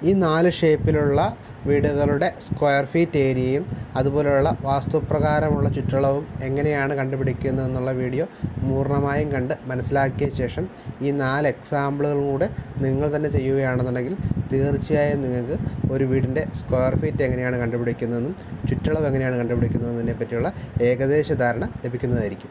ഈ നാല് ഷേപ്പിലുള്ള വീടുകളുടെ സ്ക്വയർ ഫീറ്റ് ഏരിയയും അതുപോലെയുള്ള വാസ്തുപ്രകാരമുള്ള ചുറ്റളവും എങ്ങനെയാണ് കണ്ടുപിടിക്കുന്നത് എന്നുള്ള വീഡിയോ പൂർണ്ണമായും കണ്ട് മനസ്സിലാക്കിയ ശേഷം ഈ നാല് എക്സാമ്പിളുകളും കൂടെ നിങ്ങൾ തന്നെ ചെയ്യുകയാണെന്നുണ്ടെങ്കിൽ തീർച്ചയായും നിങ്ങൾക്ക് ഒരു വീടിൻ്റെ സ്ക്വയർ ഫീറ്റ് എങ്ങനെയാണ് കണ്ടുപിടിക്കുന്നതെന്നും ചുറ്റളവ് എങ്ങനെയാണ് കണ്ടുപിടിക്കുന്നതിനെ പറ്റിയുള്ള ഏകദേശ ധാരണ ലഭിക്കുന്നതായിരിക്കും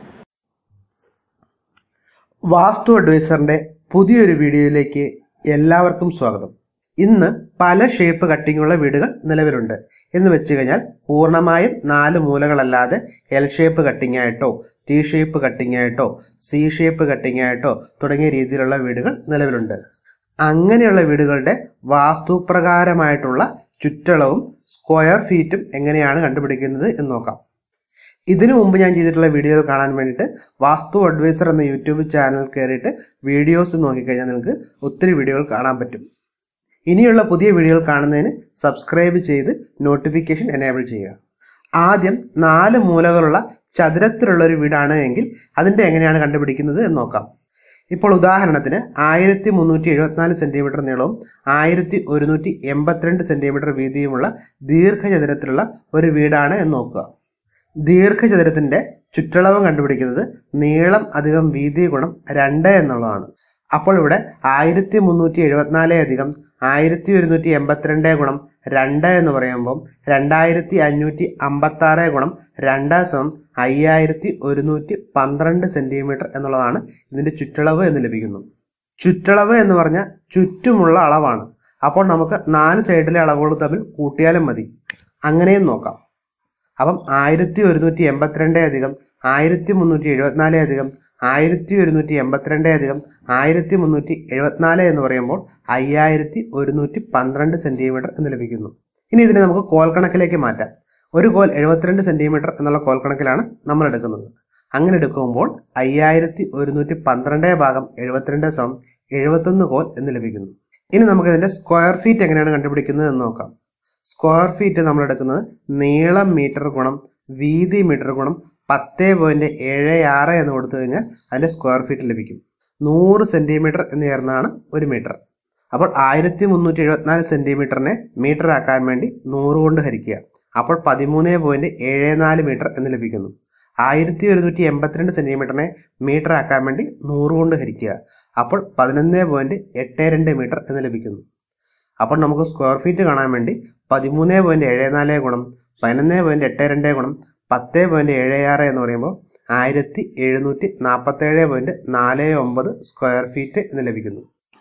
വാസ്തു അഡ്വൈസറിൻ്റെ പുതിയൊരു വീഡിയോയിലേക്ക് എല്ലാവർക്കും സ്വാഗതം ഇന്ന് പല ഷേപ്പ് കട്ടിങ്ങുള്ള വീടുകൾ നിലവിലുണ്ട് എന്ന് വെച്ച് കഴിഞ്ഞാൽ പൂർണ്ണമായും നാല് മൂലകളല്ലാതെ എൽ ഷേപ്പ് കട്ടിംഗ് ആയിട്ടോ ടി ഷേപ്പ് കട്ടിംഗ് ആയിട്ടോ സി ഷേപ്പ് കട്ടിംഗ് ആയിട്ടോ തുടങ്ങിയ രീതിയിലുള്ള വീടുകൾ നിലവിലുണ്ട് അങ്ങനെയുള്ള വീടുകളുടെ വാസ്തുപ്രകാരമായിട്ടുള്ള ചുറ്റളവും സ്ക്വയർ ഫീറ്റും എങ്ങനെയാണ് കണ്ടുപിടിക്കുന്നത് എന്ന് നോക്കാം ഇതിനു മുമ്പ് ഞാൻ ചെയ്തിട്ടുള്ള വീഡിയോ കാണാൻ വേണ്ടിയിട്ട് വാസ്തു അഡ്വൈസർ എന്ന യൂട്യൂബ് ചാനൽ കയറിയിട്ട് വീഡിയോസ് നോക്കിക്കഴിഞ്ഞാൽ നിങ്ങൾക്ക് ഒത്തിരി വീഡിയോകൾ കാണാൻ പറ്റും ഇനിയുള്ള പുതിയ വീഡിയോകൾ കാണുന്നതിന് സബ്സ്ക്രൈബ് ചെയ്ത് നോട്ടിഫിക്കേഷൻ എനേബിൾ ചെയ്യുക ആദ്യം നാല് മൂലകളുള്ള ചതുരത്തിലുള്ള ഒരു വീടാണ് എങ്കിൽ അതിൻ്റെ എങ്ങനെയാണ് കണ്ടുപിടിക്കുന്നത് എന്ന് നോക്കാം ഇപ്പോൾ ഉദാഹരണത്തിന് ആയിരത്തി മുന്നൂറ്റി എഴുപത്തിനാല് സെൻറ്റിമീറ്റർ നീളവും ആയിരത്തി ഒരുന്നൂറ്റി എൺപത്തിരണ്ട് സെൻറ്റിമീറ്റർ വീതിയുമുള്ള ദീർഘചതുരത്തിലുള്ള ഒരു വീടാണ് എന്ന് നോക്കുക ദീർഘചതുരത്തിൻ്റെ ചുറ്റളവ് കണ്ടുപിടിക്കുന്നത് നീളം അധികം വീതി ഗുണം രണ്ട് എന്നുള്ളതാണ് അപ്പോൾ ഇവിടെ ആയിരത്തി മുന്നൂറ്റി എഴുപത്തിനാല് അധികം ആയിരത്തി ഒരുന്നൂറ്റി എൺപത്തിരണ്ട് ഗുണം രണ്ട് എന്ന് പറയുമ്പോൾ രണ്ടായിരത്തി അഞ്ഞൂറ്റി അമ്പത്തി ആറ് ഗുണം രണ്ട് സമം അയ്യായിരത്തി ഒരുന്നൂറ്റി പന്ത്രണ്ട് സെൻറ്റിമീറ്റർ എന്നുള്ളതാണ് ഇതിൻ്റെ ചുറ്റളവ് എന്ന് ലഭിക്കുന്നു ചുറ്റളവ് എന്ന് പറഞ്ഞാൽ ചുറ്റുമുള്ള അളവാണ് അപ്പോൾ നമുക്ക് നാല് സൈഡിലെ അളവുകൾ തമ്മിൽ കൂട്ടിയാലും മതി അങ്ങനെയും നോക്കാം അപ്പം ആയിരത്തി ഒരുന്നൂറ്റി എൺപത്തിരണ്ട് അധികം ആയിരത്തി മുന്നൂറ്റി എഴുപത്തിനാല് അധികം ആയിരത്തി ഒരുന്നൂറ്റി എൺപത്തിരണ്ട് അധികം ആയിരത്തി മുന്നൂറ്റി എഴുപത്തിനാല് എന്ന് പറയുമ്പോൾ അയ്യായിരത്തി ഒരുന്നൂറ്റി പന്ത്രണ്ട് സെൻറ്റിമീറ്റർ എന്ന് ലഭിക്കുന്നു ഇനി ഇതിനെ നമുക്ക് കോൽ കണക്കിലേക്ക് മാറ്റാം ഒരു കോൽ എഴുപത്തിരണ്ട് സെൻറ്റിമീറ്റർ എന്നുള്ള കോൽ കണക്കിലാണ് നമ്മൾ എടുക്കുന്നത് അങ്ങനെ എടുക്കുമ്പോൾ അയ്യായിരത്തി ഒരുന്നൂറ്റി പന്ത്രണ്ട് ഭാഗം എഴുപത്തിരണ്ട് സമം എഴുപത്തൊന്ന് കോൽ എന്ന് ലഭിക്കുന്നു ഇനി നമുക്ക് ഇതിൻ്റെ സ്ക്വയർ ഫീറ്റ് എങ്ങനെയാണ് കണ്ടുപിടിക്കുന്നത് എന്ന് നോക്കാം സ്ക്വയർ ഫീറ്റ് നമ്മൾ എടുക്കുന്നത് നീളം മീറ്റർ ഗുണം വീതി മീറ്റർ ഗുണം പത്ത് പോയിന്റ് ഏഴ് ആറ് എന്ന് കൊടുത്തു കഴിഞ്ഞാൽ അതിൻ്റെ സ്ക്വയർ ഫീറ്റ് ലഭിക്കും നൂറ് സെൻറ്റിമീറ്റർ എന്ന് ചേർന്നാണ് ഒരു മീറ്റർ അപ്പോൾ ആയിരത്തി മുന്നൂറ്റി എഴുപത്തിനാല് സെൻറ്റിമീറ്ററിനെ മീറ്റർ ആക്കാൻ വേണ്ടി നൂറ് കൊണ്ട് ഹരിക്കുക അപ്പോൾ പതിമൂന്ന് പോയിന്റ് ഏഴ് നാല് മീറ്റർ എന്ന് ലഭിക്കുന്നു ആയിരത്തി ഒരുന്നൂറ്റി എൺപത്തിരണ്ട് സെൻറ്റിമീറ്ററിനെ മീറ്റർ ആക്കാൻ വേണ്ടി നൂറ് കൊണ്ട് ഹരിക്കുക അപ്പോൾ പതിനൊന്ന് പോയിന്റ് എട്ട് രണ്ട് മീറ്റർ എന്ന് ലഭിക്കുന്നു അപ്പോൾ നമുക്ക് സ്ക്വയർ ഫീറ്റ് കാണാൻ വേണ്ടി പതിമൂന്ന് പോയിന്റ് ഏഴ് നാല് ഗുണം പതിനൊന്ന് പോയിന്റ് എട്ട് രണ്ട് ഗുണം പത്ത് പോയിന്റ് ഏഴ് ആറ് എന്ന് പറയുമ്പോൾ ആയിരത്തി എഴുന്നൂറ്റി നാൽപ്പത്തേഴ് പോയിന്റ് നാല് ഒമ്പത് സ്ക്വയർ ഫീറ്റ് എന്ന് ലഭിക്കുന്നു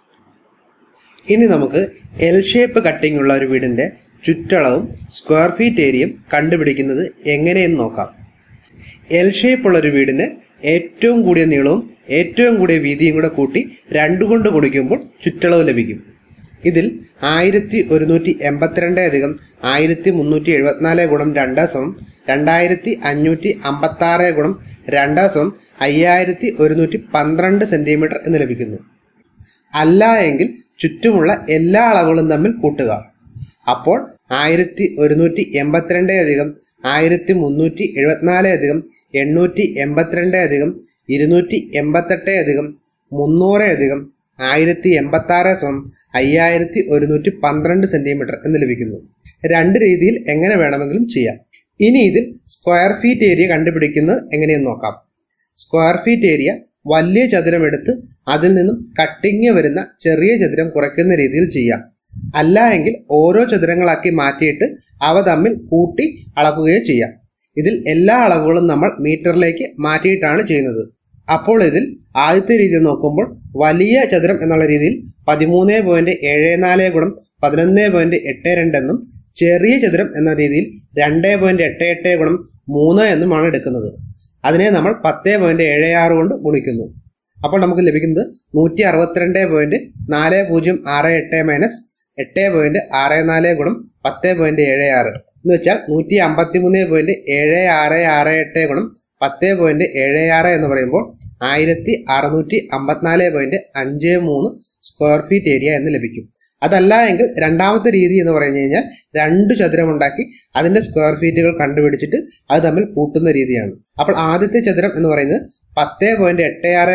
ഇനി നമുക്ക് എൽ ഷേപ്പ് കട്ടിംഗ് ഉള്ള ഒരു വീടിൻ്റെ ചുറ്റളവും സ്ക്വയർ ഫീറ്റ് ഏരിയയും കണ്ടുപിടിക്കുന്നത് എങ്ങനെയെന്ന് നോക്കാം എൽ ഷേപ്പ് ഉള്ള ഒരു വീടിന് ഏറ്റവും കൂടിയ നീളവും ഏറ്റവും കൂടിയ വീതിയും കൂടെ കൂട്ടി രണ്ടു കൊണ്ട് ഗുണിക്കുമ്പോൾ ചുറ്റളവ് ലഭിക്കും ഇതിൽ ആയിരത്തി ഒരുന്നൂറ്റി എൺപത്തിരണ്ട് അധികം ആയിരത്തി മുന്നൂറ്റി എഴുപത്തിനാല് ഗുണം രണ്ട് സമം രണ്ടായിരത്തി അഞ്ഞൂറ്റി അമ്പത്തി ആറ് ഗുണം രണ്ട് സമം അയ്യായിരത്തി ഒരുന്നൂറ്റി പന്ത്രണ്ട് സെൻറ്റിമീറ്റർ എന്ന് ലഭിക്കുന്നു അല്ല എങ്കിൽ ചുറ്റുമുള്ള എല്ലാ അളവുകളും തമ്മിൽ കൂട്ടുക അപ്പോൾ ആയിരത്തി ഒരുന്നൂറ്റി എൺപത്തിരണ്ട് അധികം ആയിരത്തി മുന്നൂറ്റി എഴുപത്തിനാല് അധികം എണ്ണൂറ്റി എൺപത്തിരണ്ട് അധികം ഇരുന്നൂറ്റി എൺപത്തെട്ട് അധികം മുന്നൂറ് അധികം ആയിരത്തി എൺപത്തി ആറ് സമം അയ്യായിരത്തി ഒരുന്നൂറ്റി പന്ത്രണ്ട് സെന്റിമീറ്റർ എന്ന് ലഭിക്കുന്നു രണ്ട് രീതിയിൽ എങ്ങനെ വേണമെങ്കിലും ചെയ്യാം ഇനി ഇതിൽ സ്ക്വയർ ഫീറ്റ് ഏരിയ കണ്ടുപിടിക്കുന്നത് എങ്ങനെയെന്ന് നോക്കാം സ്ക്വയർ ഫീറ്റ് ഏരിയ വലിയ ചതുരം എടുത്ത് അതിൽ നിന്നും കട്ടിങ് വരുന്ന ചെറിയ ചതുരം കുറയ്ക്കുന്ന രീതിയിൽ ചെയ്യാം അല്ല എങ്കിൽ ഓരോ ചതുരങ്ങളാക്കി മാറ്റിയിട്ട് അവ തമ്മിൽ കൂട്ടി അളക്കുകയോ ചെയ്യാം ഇതിൽ എല്ലാ അളവുകളും നമ്മൾ മീറ്ററിലേക്ക് മാറ്റിയിട്ടാണ് ചെയ്യുന്നത് അപ്പോൾ ഇതിൽ ആദ്യത്തെ രീതിയിൽ നോക്കുമ്പോൾ വലിയ ചതുരം എന്നുള്ള രീതിയിൽ പതിമൂന്ന് പോയിന്റ് ഏഴ് നാല് ഗുണം പതിനൊന്ന് പോയിന്റ് എട്ട് രണ്ട് എന്നും ചെറിയ ചതുരം എന്ന രീതിയിൽ രണ്ട് പോയിന്റ് എട്ട് എട്ട് ഗുണം മൂന്ന് എന്നുമാണ് എടുക്കുന്നത് അതിനെ നമ്മൾ പത്ത് പോയിന്റ് ഏഴ് ആറ് കൊണ്ട് ഗുണിക്കുന്നു അപ്പോൾ നമുക്ക് ലഭിക്കുന്നത് നൂറ്റി അറുപത്തിരണ്ട് പോയിന്റ് നാല് പൂജ്യം ആറ് എട്ട് മൈനസ് എട്ട് പോയിന്റ് ആറ് നാല് ഗുണം പത്ത് പോയിന്റ് ഏഴ് ആറ് എന്ന് വെച്ചാൽ നൂറ്റി അമ്പത്തി മൂന്ന് പോയിന്റ് ഏഴ് ആറ് ആറ് എട്ട് ഗുണം പത്ത് പോയിന്റ് ഏഴ് ആറ് എന്ന് പറയുമ്പോൾ ആയിരത്തി അറുന്നൂറ്റി അമ്പത്തിനാല് പോയിന്റ് അഞ്ച് മൂന്ന് സ്ക്വയർ ഫീറ്റ് ഏരിയ എന്ന് ലഭിക്കും അതല്ല എങ്കിൽ രണ്ടാമത്തെ രീതി എന്ന് പറഞ്ഞു കഴിഞ്ഞാൽ രണ്ട് ചതുരം ഉണ്ടാക്കി അതിന്റെ സ്ക്വയർ ഫീറ്റുകൾ കണ്ടുപിടിച്ചിട്ട് അത് തമ്മിൽ കൂട്ടുന്ന രീതിയാണ് അപ്പോൾ ആദ്യത്തെ ചതുരം എന്ന് പറയുന്നത് പത്ത് പോയിന്റ് എട്ട് ആറ് ഗുണം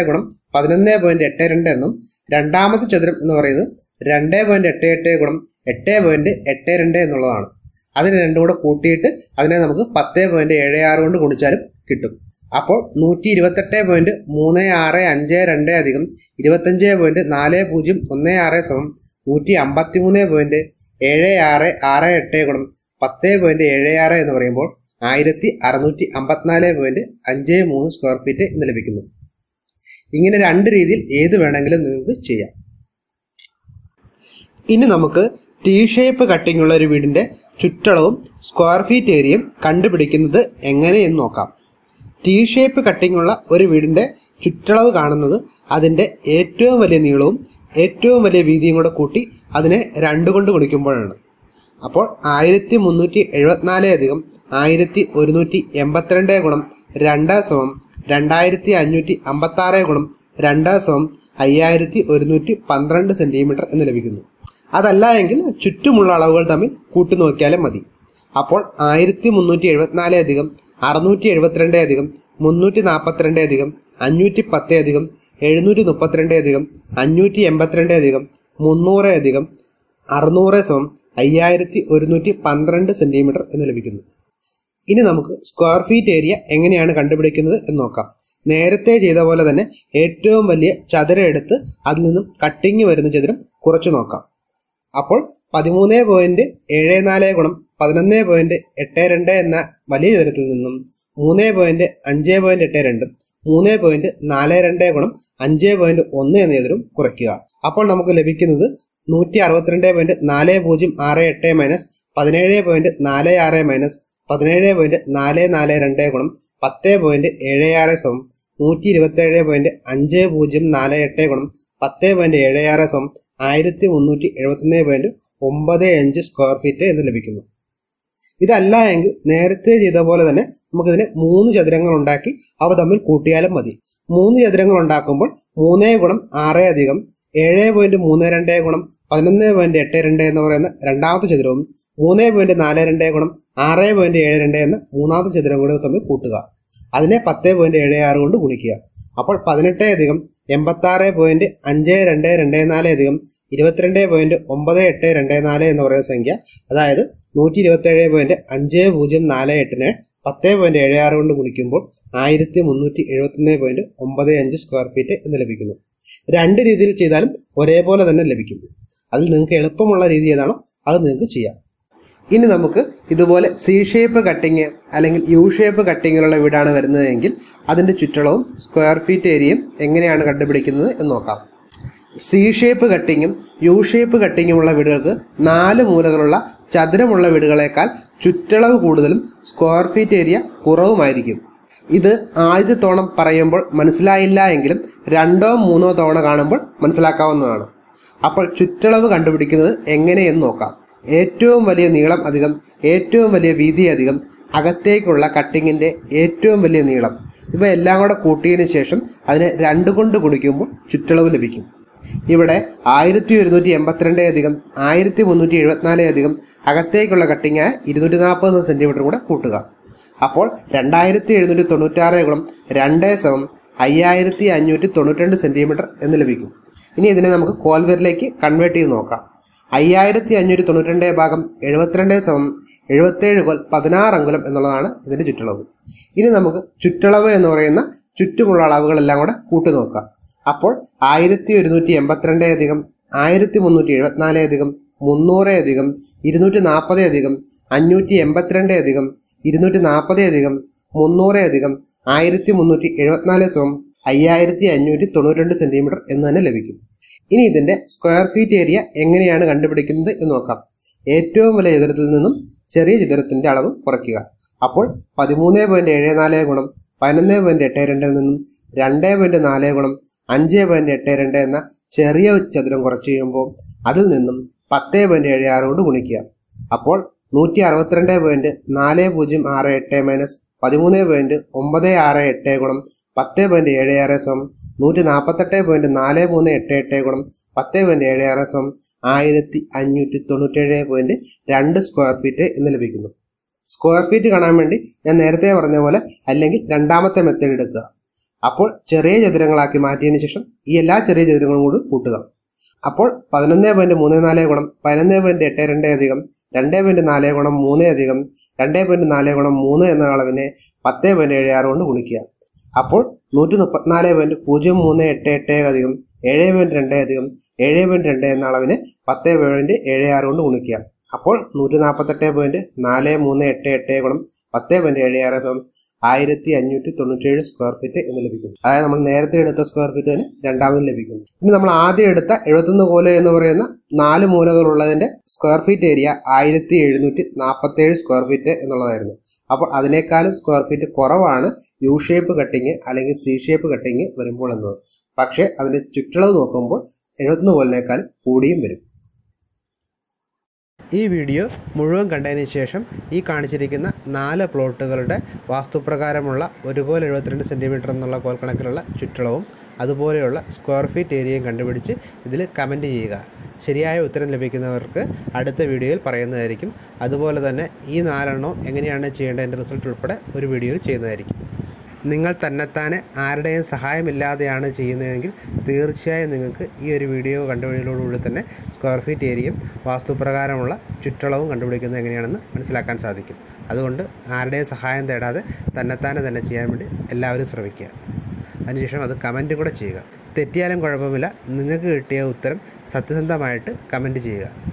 പതിനൊന്ന് പോയിന്റ് എട്ട് രണ്ട് എന്നും രണ്ടാമത്തെ ചതുരം എന്ന് പറയുന്നത് രണ്ട് പോയിന്റ് എട്ട് എട്ട് ഗുണം എട്ട് പോയിന്റ് എട്ട് രണ്ട് എന്നുള്ളതാണ് അതിന് രണ്ടും കൂടെ കൂട്ടിയിട്ട് അതിനെ നമുക്ക് പത്ത് പോയിന്റ് ഏഴ് ആറ് കൊണ്ട് ഗുണിച്ചാലും കിട്ടും അപ്പോൾ നൂറ്റി ഇരുപത്തെട്ട് പോയിന്റ് മൂന്ന് ആറ് അഞ്ച് രണ്ട് അധികം ഇരുപത്തഞ്ച് പോയിന്റ് നാല് പൂജ്യം ഒന്ന് ആറ് സമം നൂറ്റി അമ്പത്തി മൂന്ന് പോയിന്റ് ഏഴ് ആറ് ആറ് എട്ട് ഗുണം പത്ത് പോയിന്റ് ഏഴ് ആറ് എന്ന് പറയുമ്പോൾ ആയിരത്തി അറുന്നൂറ്റി അമ്പത്തിനാല് പോയിന്റ് അഞ്ച് മൂന്ന് സ്ക്വയർ ഫീറ്റ് എന്ന് ലഭിക്കുന്നു ഇങ്ങനെ രണ്ട് രീതിയിൽ ഏത് വേണമെങ്കിലും നിങ്ങൾക്ക് ചെയ്യാം ഇനി നമുക്ക് ടി ഷേപ്പ് കട്ടിംഗ് ഉള്ള ഒരു വീടിന്റെ ചുറ്റളവും സ്ക്വയർ ഫീറ്റ് ഏരിയയും കണ്ടുപിടിക്കുന്നത് എങ്ങനെയെന്ന് നോക്കാം ടി ഷേപ്പ് കട്ടിംഗ് ഉള്ള ഒരു വീടിന്റെ ചുറ്റളവ് കാണുന്നത് അതിന്റെ ഏറ്റവും വലിയ നീളവും ഏറ്റവും വലിയ വീതിയും കൂടെ കൂട്ടി അതിനെ രണ്ട് കൊണ്ട് ഗുണിക്കുമ്പോഴാണ് അപ്പോൾ ആയിരത്തി മുന്നൂറ്റി എഴുപത്തിനാല് അധികം ആയിരത്തി ഒരുന്നൂറ്റി എൺപത്തിരണ്ട് ഗുണം രണ്ട് സമം രണ്ടായിരത്തി അഞ്ഞൂറ്റി അമ്പത്തി ആറ് ഗുണം രണ്ട് സമം അയ്യായിരത്തി ഒരുന്നൂറ്റി പന്ത്രണ്ട് സെന്റിമീറ്റർ എന്ന് ലഭിക്കുന്നു അതല്ല എങ്കിൽ ചുറ്റുമുള്ള അളവുകൾ തമ്മിൽ കൂട്ടി നോക്കിയാലും മതി അപ്പോൾ ആയിരത്തി മുന്നൂറ്റി എഴുപത്തിനാല് അധികം അറുന്നൂറ്റി എഴുപത്തിരണ്ട് അധികം മുന്നൂറ്റി നാൽപ്പത്തിരണ്ട് അധികം അഞ്ഞൂറ്റി പത്ത് അധികം എഴുന്നൂറ്റി മുപ്പത്തിരണ്ട് അധികം അഞ്ഞൂറ്റി എൺപത്തിരണ്ട് അധികം മുന്നൂറ് അധികം അറുന്നൂറ് സമം അയ്യായിരത്തി ഒരുന്നൂറ്റി പന്ത്രണ്ട് സെന്റിമീറ്റർ എന്ന് ലഭിക്കുന്നു ഇനി നമുക്ക് സ്ക്വയർ ഫീറ്റ് ഏരിയ എങ്ങനെയാണ് കണ്ടുപിടിക്കുന്നത് എന്ന് നോക്കാം നേരത്തെ ചെയ്ത പോലെ തന്നെ ഏറ്റവും വലിയ ചതുരം എടുത്ത് അതിൽ നിന്നും കട്ടിങ് വരുന്ന ചതുരം കുറച്ചു നോക്കാം അപ്പോൾ പതിമൂന്ന് പോയിന്റ് ഏഴ് നാല് ഗുണം പതിനൊന്ന് പോയിന്റ് എട്ട് രണ്ട് എന്ന വലിയ ചതുരത്തിൽ നിന്നും മൂന്ന് പോയിന്റ് അഞ്ച് പോയിന്റ് എട്ട് രണ്ടും മൂന്ന് പോയിന്റ് നാല് രണ്ട് ഗുണം അഞ്ച് പോയിന്റ് ഒന്ന് എന്ന ചതുരം കുറയ്ക്കുക അപ്പോൾ നമുക്ക് ലഭിക്കുന്നത് നൂറ്റി അറുപത്തിരണ്ട് പോയിന്റ് നാല് പൂജ്യം ആറ് എട്ട് മൈനസ് പതിനേഴ് പോയിന്റ് നാല് ആറ് മൈനസ് പതിനേഴ് പോയിന്റ് നാല് നാല് രണ്ട് ഗുണം പത്ത് പോയിന്റ് ഏഴ് ആറ് സമം നൂറ്റി ഇരുപത്തി ഏഴ് പോയിന്റ് അഞ്ച് പൂജ്യം നാല് എട്ട് ഗുണം പത്ത് പോയിന്റ് ഏഴ് ആറ് സമം ആയിരത്തി മുന്നൂറ്റി എഴുപത്തൊന്ന് പോയിന്റ് ഒമ്പത് അഞ്ച് സ്ക്വയർ ഫീറ്റ് എന്ന് ലഭിക്കുന്നു ഇതല്ല എങ്കിൽ നേരത്തെ ചെയ്ത പോലെ തന്നെ നമുക്കിതിനെ മൂന്ന് ചതുരങ്ങൾ ഉണ്ടാക്കി അവ തമ്മിൽ കൂട്ടിയാലും മതി മൂന്ന് ചതുരങ്ങൾ ഉണ്ടാക്കുമ്പോൾ മൂന്ന് ഗുണം ആറ് അധികം ഏഴ് പോയിന്റ് മൂന്ന് രണ്ട് ഗുണം പതിനൊന്ന് പോയിന്റ് എട്ട് രണ്ട് എന്ന് പറയുന്ന രണ്ടാമത്തെ ചതുരവും മൂന്ന് പോയിന്റ് നാല് രണ്ട് ഗുണം ആറ് പോയിന്റ് ഏഴ് രണ്ട് എന്ന മൂന്നാമത്തെ ചതുരം കൂടെ തമ്മിൽ കൂട്ടുക അതിനെ പത്ത് പോയിന്റ് ഏഴ് ആറ് കൊണ്ട് ഗുണിക്കുക അപ്പോൾ പതിനെട്ട് അധികം എൺപത്തി ആറ് പോയിന്റ് അഞ്ച് രണ്ട് രണ്ട് നാല് അധികം ഇരുപത്തിരണ്ട് പോയിന്റ് ഒമ്പത് എട്ട് രണ്ട് നാല് എന്ന് പറയുന്ന സംഖ്യ അതായത് നൂറ്റി ഇരുപത്തി ഏഴ് പോയിന്റ് അഞ്ച് പൂജ്യം നാല് എട്ടിനെ പത്ത് പോയിന്റ് ഏഴ് ആറ് കൊണ്ട് ഗുണിക്കുമ്പോൾ ആയിരത്തി മുന്നൂറ്റി എഴുപത്തൊന്ന് പോയിന്റ് ഒമ്പത് അഞ്ച് സ്ക്വയർ ഫീറ്റ് എന്ന് ലഭിക്കുന്നു രണ്ട് രീതിയിൽ ചെയ്താലും ഒരേപോലെ തന്നെ ലഭിക്കും അതിൽ നിങ്ങൾക്ക് എളുപ്പമുള്ള രീതി ഏതാണോ അത് നിങ്ങൾക്ക് ചെയ്യാം ഇനി നമുക്ക് ഇതുപോലെ സി ഷേപ്പ് കട്ടിങ് അല്ലെങ്കിൽ യു ഷേപ്പ് കട്ടിങ്ങിലുള്ള വീടാണ് വരുന്നതെങ്കിൽ അതിൻ്റെ ചുറ്റളവും സ്ക്വയർ ഫീറ്റ് ഏരിയയും എങ്ങനെയാണ് കണ്ടുപിടിക്കുന്നത് എന്ന് നോക്കാം സി ഷേപ്പ് കട്ടിങ്ങും യു ഷേപ്പ് കട്ടിങ്ങുമുള്ള വീടുകൾക്ക് നാല് മൂലകളുള്ള ചതുരമുള്ള വീടുകളേക്കാൾ ചുറ്റളവ് കൂടുതലും സ്ക്വയർ ഫീറ്റ് ഏരിയ കുറവുമായിരിക്കും ഇത് ആദ്യത്തെ തവണ പറയുമ്പോൾ മനസ്സിലായില്ല എങ്കിലും രണ്ടോ മൂന്നോ തവണ കാണുമ്പോൾ മനസ്സിലാക്കാവുന്നതാണ് അപ്പോൾ ചുറ്റളവ് കണ്ടുപിടിക്കുന്നത് എങ്ങനെയെന്ന് നോക്കാം ഏറ്റവും വലിയ നീളം അധികം ഏറ്റവും വലിയ വീതി അധികം അകത്തേക്കുള്ള കട്ടിങ്ങിൻ്റെ ഏറ്റവും വലിയ നീളം ഇവ എല്ലാം കൂടെ കൂട്ടിയതിന് ശേഷം അതിനെ രണ്ട് കൊണ്ട് ഗുണിക്കുമ്പോൾ ചുറ്റളവ് ലഭിക്കും ഇവിടെ ആയിരത്തി ഒരുന്നൂറ്റി എൺപത്തിരണ്ട് അധികം ആയിരത്തി മുന്നൂറ്റി എഴുപത്തിനാല് അധികം അകത്തേക്കുള്ള കട്ടിങ്ങായ ഇരുന്നൂറ്റി നാൽപ്പത് സെൻറ്റിമീറ്റർ കൂടെ കൂട്ടുക അപ്പോൾ രണ്ടായിരത്തി എഴുന്നൂറ്റി തൊണ്ണൂറ്റാറ് ഗുണം രണ്ട് സമം അയ്യായിരത്തി അഞ്ഞൂറ്റി തൊണ്ണൂറ്റി രണ്ട് സെൻറ്റിമീറ്റർ എന്ന് ലഭിക്കും ഇനി ഇതിനെ നമുക്ക് കോൽവരിലേക്ക് കൺവേർട്ട് ചെയ്ത് നോക്കാം അയ്യായിരത്തി അഞ്ഞൂറ്റി തൊണ്ണൂറ്റി രണ്ട് ഭാഗം എഴുപത്തിരണ്ട് സമം എഴുപത്തേഴ് കോൽ പതിനാറ് അങ്കുലം എന്നുള്ളതാണ് ഇതിന്റെ ചുറ്റളവ് ഇനി നമുക്ക് ചുറ്റളവ് എന്ന് പറയുന്ന ചുറ്റുമുള്ള അളവുകളെല്ലാം കൂടെ കൂട്ടി നോക്കാം അപ്പോൾ ആയിരത്തി ഒരുന്നൂറ്റി എൺപത്തിരണ്ട് അധികം ആയിരത്തി മുന്നൂറ്റി എഴുപത്തിനാല് അധികം മുന്നൂറ് അധികം ഇരുന്നൂറ്റി നാൽപ്പത് അധികം അഞ്ഞൂറ്റി എൺപത്തിരണ്ട് അധികം ഇരുന്നൂറ്റി നാൽപ്പത് അധികം മുന്നൂറ് അധികം ആയിരത്തി മുന്നൂറ്റി എഴുപത്തിനാല് സമം അയ്യായിരത്തി അഞ്ഞൂറ്റി തൊണ്ണൂറ്റി രണ്ട് സെന്റിമീറ്റർ എന്ന് തന്നെ ലഭിക്കും ഇനി ഇതിന്റെ സ്ക്വയർ ഫീറ്റ് ഏരിയ എങ്ങനെയാണ് കണ്ടുപിടിക്കുന്നത് എന്ന് നോക്കാം ഏറ്റവും വലിയ ചിത്രത്തിൽ നിന്നും ചെറിയ ചിത്രത്തിന്റെ അളവ് കുറയ്ക്കുക അപ്പോൾ പതിമൂന്ന് പോയിന്റ് ഏഴ് നാല് ഗുണം പതിനൊന്ന് പോയിന്റ് എട്ട് രണ്ടിൽ നിന്നും രണ്ട് പോയിന്റ് നാല് ഗുണം അഞ്ച് പോയിന്റ് എട്ട് രണ്ട് എന്ന ചെറിയ ചതുരം കുറച്ച് കഴിയുമ്പോൾ അതിൽ നിന്നും പത്ത് പോയിന്റ് ഏഴ് ആറ് കൊണ്ട് ഗുണിക്കുക അപ്പോൾ നൂറ്റി അറുപത്തിരണ്ട് പോയിന്റ് നാല് പൂജ്യം ആറ് എട്ട് മൈനസ് പതിമൂന്ന് പോയിന്റ് ഒമ്പത് ആറ് എട്ട് ഗുണം പത്ത് പോയിന്റ് ഏഴ് ആറ് സമം നൂറ്റി നാൽപ്പത്തെട്ട് പോയിന്റ് നാല് മൂന്ന് എട്ട് എട്ട് ഗുണം പത്ത് പോയിന്റ് ഏഴ് ആറ് സമം ആയിരത്തി അഞ്ഞൂറ്റി തൊണ്ണൂറ്റേഴ് പോയിന്റ് രണ്ട് സ്ക്വയർ ഫീറ്റ് എന്ന് ലഭിക്കുന്നു സ്ക്വയർ ഫീറ്റ് കാണാൻ വേണ്ടി ഞാൻ നേരത്തെ പറഞ്ഞ പോലെ അല്ലെങ്കിൽ രണ്ടാമത്തെ മെത്തേഡ് എടുക്കുക അപ്പോൾ ചെറിയ ചതുരങ്ങളാക്കി മാറ്റിയതിന് ശേഷം ഈ എല്ലാ ചെറിയ ചതുരങ്ങളും കൂടി കൂട്ടുക അപ്പോൾ പതിനൊന്ന് പോയിന്റ് മൂന്ന് നാല് ഗുണം പതിനൊന്ന് പോയിന്റ് എട്ട് രണ്ട് അധികം രണ്ട് പോയിന്റ് നാല് ഗുണം മൂന്ന് അധികം രണ്ട് പോയിന്റ് നാല് ഗുണം മൂന്ന് എന്ന അളവിനെ പത്ത് പോയിന്റ് ഏഴ് ആറ് കൊണ്ട് ഗുണിക്കുക അപ്പോൾ നൂറ്റി മുപ്പത്തിനാല് പോയിന്റ് പൂജ്യം മൂന്ന് എട്ട് എട്ട് അധികം ഏഴ് പോയിന്റ് രണ്ട് അധികം ഏഴ് പോയിന്റ് രണ്ട് എന്ന അളവിനെ പത്ത് പോയിന്റ് ഏഴ് ആറ് കൊണ്ട് ഗുണിക്കുക അപ്പോൾ നൂറ്റി നാൽപ്പത്തെട്ട് പോയിന്റ് നാല് മൂന്ന് എട്ട് എട്ട് ഗുണം പത്ത് പോയിന്റ് ഏഴ് ആറ് സമം ആയിരത്തി അഞ്ഞൂറ്റി തൊണ്ണൂറ്റേഴ് സ്ക്വയർ ഫീറ്റ് എന്ന് ലഭിക്കും അതായത് നമ്മൾ നേരത്തെ എടുത്ത സ്ക്വയർ ഫീറ്റ് തന്നെ രണ്ടാമത് ലഭിക്കുന്നു ഇനി നമ്മൾ ആദ്യം എടുത്ത എഴുപത്തൊന്ന് കോല എന്ന് പറയുന്ന നാല് മൂലകളുള്ളതിന്റെ സ്ക്വയർ ഫീറ്റ് ഏരിയ ആയിരത്തി എഴുന്നൂറ്റി നാൽപ്പത്തേഴ് സ്ക്വയർ ഫീറ്റ് എന്നുള്ളതായിരുന്നു അപ്പോൾ അതിനേക്കാളും സ്ക്വയർ ഫീറ്റ് കുറവാണ് യു ഷേപ്പ് കട്ടിങ് അല്ലെങ്കിൽ സി ഷേപ്പ് കട്ടിങ് വരുമ്പോൾ എന്നത് പക്ഷേ അതിന്റെ ചുറ്റളവ് നോക്കുമ്പോൾ എഴുപത്തൊന്ന് കോലിനേക്കാൾ കൂടിയും വരും ഈ വീഡിയോ മുഴുവൻ കണ്ടതിന് ശേഷം ഈ കാണിച്ചിരിക്കുന്ന നാല് പ്ലോട്ടുകളുടെ വാസ്തുപ്രകാരമുള്ള ഒരു കോൽ എഴുപത്തിരണ്ട് സെൻറ്റിമീറ്റർ എന്നുള്ള കോൽ കണക്കിലുള്ള ചുറ്റളവും അതുപോലെയുള്ള സ്ക്വയർ ഫീറ്റ് ഏരിയയും കണ്ടുപിടിച്ച് ഇതിൽ കമൻറ്റ് ചെയ്യുക ശരിയായ ഉത്തരം ലഭിക്കുന്നവർക്ക് അടുത്ത വീഡിയോയിൽ പറയുന്നതായിരിക്കും അതുപോലെ തന്നെ ഈ നാലെണ്ണവും എങ്ങനെയാണ് ചെയ്യേണ്ടതിൻ്റെ റിസൾട്ട് ഉൾപ്പെടെ ഒരു വീഡിയോയിൽ ചെയ്യുന്നതായിരിക്കും നിങ്ങൾ തന്നെത്താനെ ആരുടെയും സഹായമില്ലാതെയാണ് ചെയ്യുന്നതെങ്കിൽ തീർച്ചയായും നിങ്ങൾക്ക് ഈ ഒരു വീഡിയോ കണ്ടുപിടിയോടുകൂടി തന്നെ സ്ക്വയർ ഫീറ്റ് ഏരിയയും വാസ്തുപ്രകാരമുള്ള ചുറ്റളവും കണ്ടുപിടിക്കുന്നത് എങ്ങനെയാണെന്ന് മനസ്സിലാക്കാൻ സാധിക്കും അതുകൊണ്ട് ആരുടെയും സഹായം തേടാതെ തന്നെത്താനെ തന്നെ ചെയ്യാൻ വേണ്ടി എല്ലാവരും ശ്രമിക്കുക അതിനുശേഷം അത് കമൻറ്റ് കൂടെ ചെയ്യുക തെറ്റിയാലും കുഴപ്പമില്ല നിങ്ങൾക്ക് കിട്ടിയ ഉത്തരം സത്യസന്ധമായിട്ട് കമൻറ്റ് ചെയ്യുക